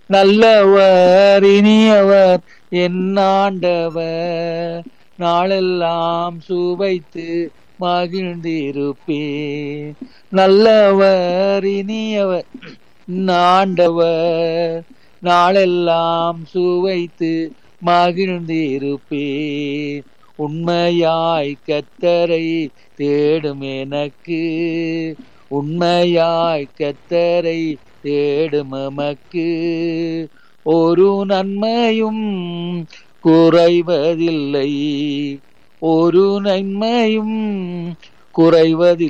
நல்லவர் இனியவர் என் ஆண்டவர் நாளெல்லாம் சுவைத்து மகிழ்ந்திருப்பே நல்லவர் இனியவர் என் ஆண்டவர் நாளெல்லாம் சுவைத்து மகிழ்ந்திருப்பே உண்மையாய் கத்தரை தேடும் எனக்கு உண்மையாய் கத்தரை தேடும் எமக்கு ஒரு நன்மையும் குறைவதில்லை ஒரு நன்மையும் குறைவதில்லை